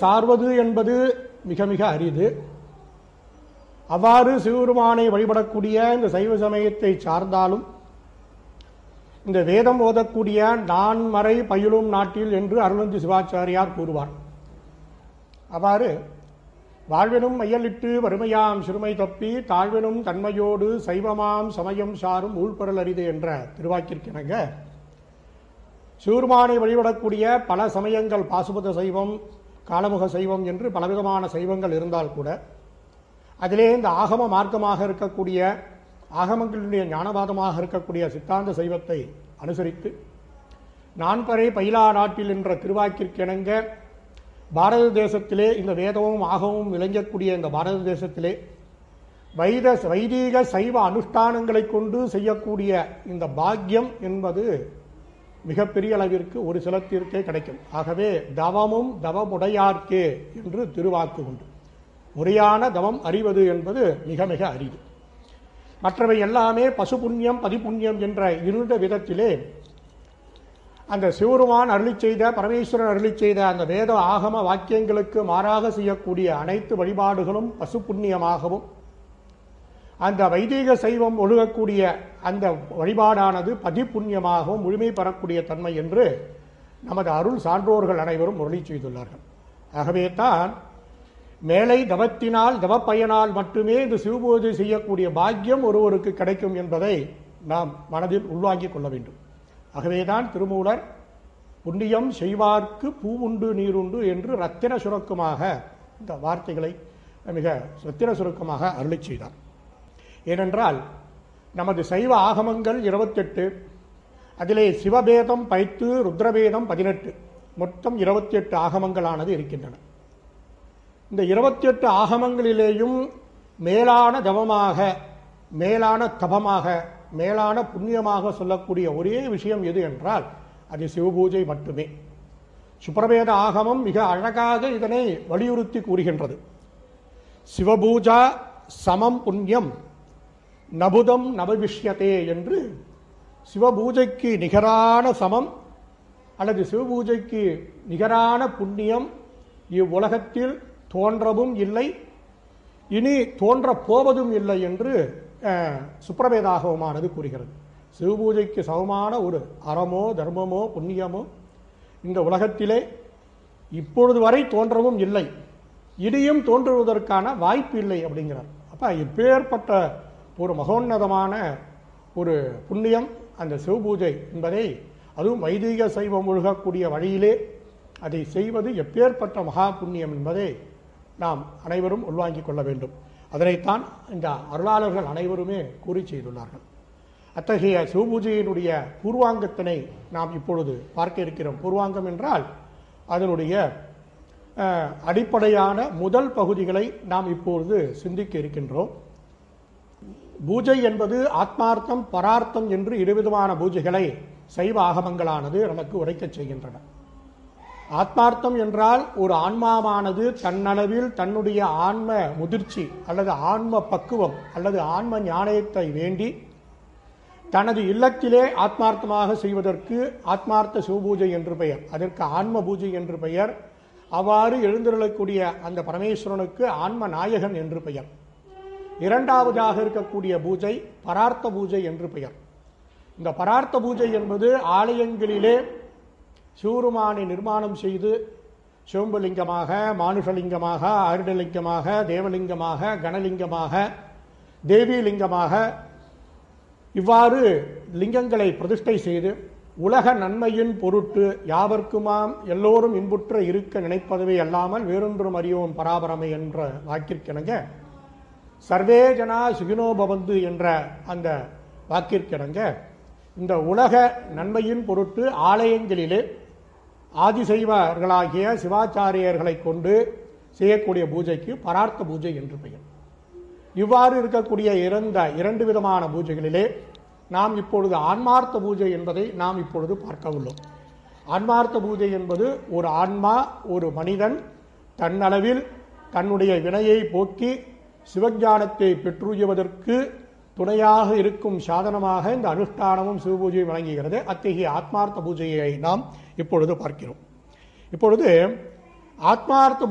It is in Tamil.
சார்வது என்பது மிக மிக அரிது அவ்வாறு சிவபெருமானை வழிபடக்கூடிய இந்த சைவ சமயத்தை சார்ந்தாலும் இந்த வேதம் ஓதக்கூடிய நான்மறை பயிலும் நாட்டில் என்று அருளந்தி சிவாச்சாரியார் கூறுவார் அவ்வாறு வாழ்வினும் மையலிட்டு வறுமையாம் சிறுமை தப்பி தாழ்வினும் தன்மையோடு சைவமாம் சமயம் சாரும் ஊழ்பொருள் அரிது என்ற திருவாக்கிற்கிணங்க சிவருமானை வழிபடக்கூடிய பல சமயங்கள் பாசுபத சைவம் காலமுக சைவம் என்று பலவிதமான சைவங்கள் இருந்தால் கூட அதிலே இந்த ஆகம மார்க்கமாக இருக்கக்கூடிய ஆகமங்களுடைய ஞானவாதமாக இருக்கக்கூடிய சித்தாந்த சைவத்தை அனுசரித்து நான்பறை பயிலா நாட்டில் என்ற திருவாக்கிற்கிணங்க பாரத தேசத்திலே இந்த வேதமும் ஆகமும் விளங்கக்கூடிய இந்த பாரத தேசத்திலே வைத வைதீக சைவ அனுஷ்டானங்களை கொண்டு செய்யக்கூடிய இந்த பாக்கியம் என்பது மிகப்பெரிய அளவிற்கு ஒரு சிலத்திற்கே கிடைக்கும் ஆகவே தவமும் தவமுடையார்க்கே என்று திருவாக்கு உண்டு முறையான தவம் அறிவது என்பது மிக மிக அரிது மற்றவை எல்லாமே பசு புண்ணியம் பதிப்புண்ணியம் என்ற இருண்ட விதத்திலே அந்த சிவருமான் அருளி செய்த பரமேஸ்வரன் அருளி செய்த அந்த வேத ஆகம வாக்கியங்களுக்கு மாறாக செய்யக்கூடிய அனைத்து வழிபாடுகளும் பசு புண்ணியமாகவும் அந்த வைதீக சைவம் ஒழுகக்கூடிய அந்த வழிபாடானது பதிப்புண்ணியமாகவும் முழுமை பெறக்கூடிய தன்மை என்று நமது அருள் சான்றோர்கள் அனைவரும் முரளி செய்துள்ளார்கள் ஆகவே தான் மேலை தவத்தினால் தவப்பயனால் மட்டுமே இந்த சிவபூஜை செய்யக்கூடிய பாக்கியம் ஒருவருக்கு கிடைக்கும் என்பதை நாம் மனதில் உள்வாங்கிக் கொள்ள வேண்டும் ஆகவேதான் திருமூலர் புண்ணியம் செய்வார்க்கு பூவுண்டு நீருண்டு என்று ரத்தின சுருக்கமாக இந்த வார்த்தைகளை மிக ரத்தின சுருக்கமாக அருளி செய்தார் ஏனென்றால் நமது சைவ ஆகமங்கள் இருபத்தெட்டு அதிலே சிவபேதம் பைத்து ருத்ரபேதம் பதினெட்டு மொத்தம் இருபத்தி எட்டு ஆகமங்களானது இருக்கின்றன இந்த இருபத்தி எட்டு ஆகமங்களிலேயும் மேலான தவமாக மேலான தபமாக மேலான புண்ணியமாக சொல்லக்கூடிய ஒரே விஷயம் எது என்றால் அது சிவபூஜை மட்டுமே சுப்பிரவேத ஆகமம் மிக அழகாக இதனை வலியுறுத்தி கூறுகின்றது சிவபூஜா சமம் புண்ணியம் நபுதம் நபவிஷ்யதே என்று சிவபூஜைக்கு நிகரான சமம் அல்லது சிவபூஜைக்கு நிகரான புண்ணியம் இவ்வுலகத்தில் தோன்றவும் இல்லை இனி தோன்றப் போவதும் இல்லை என்று அஹ், சுப்பிரவேதாகவமானது கூறுகிறது சிவபூஜைக்கு சமமான ஒரு அறமோ தர்மமோ புண்ணியமோ இந்த உலகத்திலே இப்பொழுது வரை தோன்றவும் இல்லை இனியும் தோன்றுவதற்கான வாய்ப்பு இல்லை அப்படிங்கிறார் அப்ப இப்பேற்பட்ட ஒரு மகோன்னதமான ஒரு புண்ணியம் அந்த சிவபூஜை என்பதை அதுவும் வைதிக சைவம் ஒழுகக்கூடிய வழியிலே அதை செய்வது எப்பேற்பட்ட மகா புண்ணியம் என்பதை நாம் அனைவரும் உள்வாங்கிக் கொள்ள வேண்டும் அதனைத்தான் இந்த அருளாளர்கள் அனைவருமே கூறி செய்துள்ளார்கள் அத்தகைய சிவபூஜையினுடைய பூர்வாங்கத்தினை நாம் இப்பொழுது பார்க்க இருக்கிறோம் பூர்வாங்கம் என்றால் அதனுடைய அஹ், அடிப்படையான முதல் பகுதிகளை நாம் இப்பொழுது சிந்திக்க இருக்கின்றோம் பூஜை என்பது ஆத்மார்த்தம் பரார்த்தம் என்று இருவிதமான பூஜைகளை சைவ ஆகமங்களானது நமக்கு உரைக்கச் செய்கின்றன ஆத்மார்த்தம் என்றால் ஒரு ஆன்மாவானது தன்னளவில் தன்னுடைய ஆன்ம முதிர்ச்சி அல்லது ஆன்ம பக்குவம் அல்லது ஆன்ம ஞானத்தை வேண்டி தனது இல்லத்திலே ஆத்மார்த்தமாக செய்வதற்கு ஆத்மார்த்த சிவபூஜை என்று பெயர் அதற்கு ஆன்ம பூஜை என்று பெயர் அவ்வாறு எழுந்தருளக்கூடிய அந்த பரமேஸ்வரனுக்கு ஆன்ம நாயகன் என்று பெயர் இரண்டாவதாக இருக்கக்கூடிய பூஜை பரார்த்த பூஜை என்று பெயர் இந்த பரார்த்த பூஜை என்பது ஆலயங்களிலே சிவருமானை நிர்மாணம் செய்து சிவம்பலிங்கமாக மானுஷலிங்கமாக ஆருடலிங்கமாக தேவலிங்கமாக கணலிங்கமாக தேவிலிங்கமாக இவ்வாறு லிங்கங்களை பிரதிஷ்டை செய்து உலக நன்மையின் பொருட்டு யாவர்க்குமாம் எல்லோரும் இன்புற்ற இருக்க நினைப்பதுவே அல்லாமல் வேறொன்றும் அறியோம் பராபரமை என்ற வாக்கிற்கிணங்க சர்வே ஜனா சுகினோ பவந்து என்ற அந்த வாக்கிற்கிணங்க இந்த உலக நன்மையின் பொருட்டு ஆலயங்களிலே ஆதிசைவர்களாகிய சிவாச்சாரியர்களை கொண்டு செய்யக்கூடிய பூஜைக்கு பரார்த்த பூஜை என்று பெயர் இவ்வாறு இருக்கக்கூடிய இறந்த இரண்டு விதமான பூஜைகளிலே நாம் இப்பொழுது ஆன்மார்த்த பூஜை என்பதை நாம் இப்பொழுது பார்க்க உள்ளோம் ஆன்மார்த்த பூஜை என்பது ஒரு ஆன்மா ஒரு மனிதன் தன்னளவில் தன்னுடைய வினையை போக்கி சிவஞானத்தை பெற்றுயவதற்கு துணையாக இருக்கும் சாதனமாக இந்த அனுஷ்டானமும் சிவபூஜையும் வழங்குகிறது அத்தகைய ஆத்மார்த்த பூஜையை நாம் இப்பொழுது பார்க்கிறோம் இப்பொழுது ஆத்மார்த்த